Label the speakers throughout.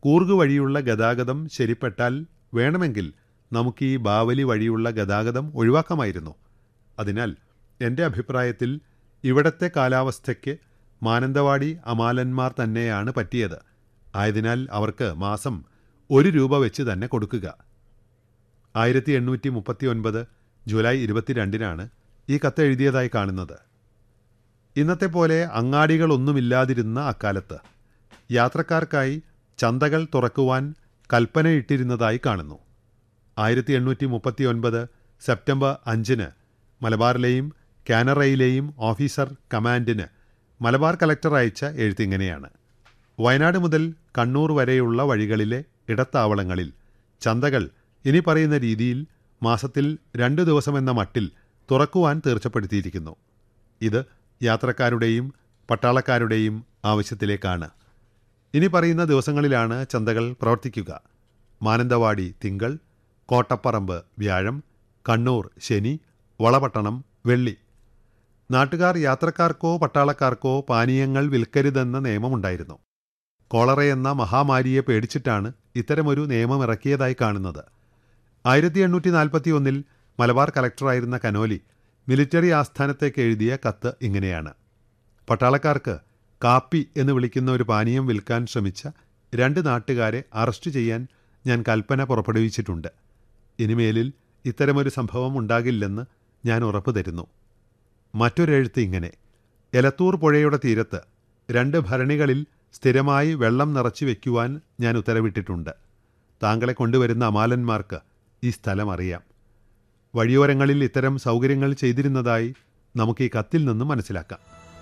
Speaker 1: കൂർഗ് വഴിയുള്ള ഗതാഗതം ശരിപ്പെട്ടാൽ വേണമെങ്കിൽ നമുക്ക് ഈ ബാവലി വഴിയുള്ള ഗതാഗതം ഒഴിവാക്കാമായിരുന്നു അതിനാൽ എൻ്റെ അഭിപ്രായത്തിൽ ഇവിടത്തെ കാലാവസ്ഥയ്ക്ക് മാനന്തവാടി അമാലന്മാർ തന്നെയാണ് പറ്റിയത് ആയതിനാൽ അവർക്ക് മാസം ഒരു രൂപ വെച്ച് തന്നെ കൊടുക്കുക ആയിരത്തി എണ്ണൂറ്റി മുപ്പത്തി ഒൻപത് ജൂലൈ ഇരുപത്തിരണ്ടിനാണ് ഈ കത്ത് എഴുതിയതായി കാണുന്നത് ഇന്നത്തെ പോലെ അങ്ങാടികളൊന്നുമില്ലാതിരുന്ന അക്കാലത്ത് യാത്രക്കാർക്കായി ചന്തകൾ തുറക്കുവാൻ കൽപ്പനയിട്ടിരുന്നതായി കാണുന്നു ആയിരത്തി എണ്ണൂറ്റി മുപ്പത്തി ഒൻപത് സെപ്റ്റംബർ അഞ്ചിന് മലബാറിലെയും കാനറയിലെയും ഓഫീസർ കമാൻഡിന് മലബാർ കലക്ടർ അയച്ച എഴുത്തിങ്ങനെയാണ് വയനാട് മുതൽ കണ്ണൂർ വരെയുള്ള വഴികളിലെ ഇടത്താവളങ്ങളിൽ ചന്തകൾ ഇനി പറയുന്ന രീതിയിൽ മാസത്തിൽ രണ്ടു ദിവസമെന്ന മട്ടിൽ തുറക്കുവാൻ തീർച്ചപ്പെടുത്തിയിരിക്കുന്നു ഇത് യാത്രക്കാരുടെയും പട്ടാളക്കാരുടെയും ആവശ്യത്തിലേക്കാണ് ഇനി പറയുന്ന ദിവസങ്ങളിലാണ് ചന്തകൾ പ്രവർത്തിക്കുക മാനന്തവാടി തിങ്കൾ കോട്ടപ്പറമ്പ് വ്യാഴം കണ്ണൂർ ശനി വളപട്ടണം വെള്ളി നാട്ടുകാർ യാത്രക്കാർക്കോ പട്ടാളക്കാർക്കോ പാനീയങ്ങൾ വിൽക്കരുതെന്ന നിയമമുണ്ടായിരുന്നു കോളറയെന്ന മഹാമാരിയെ പേടിച്ചിട്ടാണ് ഇത്തരമൊരു നിയമം ഇറക്കിയതായി കാണുന്നത് ആയിരത്തി എണ്ണൂറ്റി നാൽപ്പത്തി ഒന്നിൽ മലബാർ കലക്ടറായിരുന്ന കനോലി മിലിറ്ററി ആസ്ഥാനത്തേക്ക് എഴുതിയ കത്ത് ഇങ്ങനെയാണ് പട്ടാളക്കാർക്ക് കാപ്പി എന്ന് വിളിക്കുന്ന ഒരു പാനീയം വിൽക്കാൻ ശ്രമിച്ച രണ്ട് നാട്ടുകാരെ അറസ്റ്റ് ചെയ്യാൻ ഞാൻ കൽപ്പന പുറപ്പെടുവിച്ചിട്ടുണ്ട് ഇനിമേലിൽ ഇത്തരമൊരു സംഭവം ഉണ്ടാകില്ലെന്ന് ഞാൻ ഉറപ്പു തരുന്നു മറ്റൊരെഴുത്ത് ഇങ്ങനെ എലത്തൂർ പുഴയുടെ തീരത്ത് രണ്ട് ഭരണികളിൽ സ്ഥിരമായി വെള്ളം നിറച്ചു വയ്ക്കുവാൻ ഞാൻ ഉത്തരവിട്ടിട്ടുണ്ട് താങ്കളെ കൊണ്ടുവരുന്ന അമാലന്മാർക്ക് ഈ സ്ഥലം അറിയാം വഴിയോരങ്ങളിൽ ഇത്തരം സൗകര്യങ്ങൾ ചെയ്തിരുന്നതായി നമുക്ക് ഈ കത്തിൽ നിന്നും മനസ്സിലാക്കാം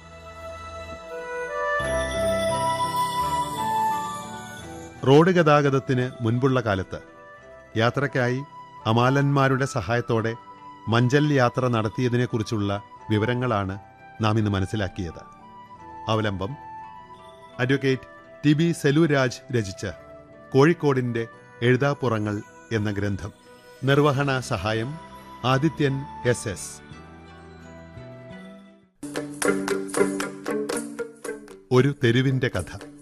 Speaker 1: റോഡ് ഗതാഗതത്തിന് മുൻപുള്ള കാലത്ത് യാത്രയ്ക്കായി അമാലന്മാരുടെ സഹായത്തോടെ മഞ്ചൽ യാത്ര നടത്തിയതിനെക്കുറിച്ചുള്ള വിവരങ്ങളാണ് നാം ഇന്ന് മനസ്സിലാക്കിയത് അവലംബം അഡ്വക്കേറ്റ് ടി ബി സെലൂരാജ് രചിച്ച കോഴിക്കോടിൻ്റെ എഴുതാപ്പുറങ്ങൾ എന്ന ഗ്രന്ഥം നിർവഹണ സഹായം ആദിത്യൻ എസ് എസ് ഒരു തെരുവിൻ്റെ കഥ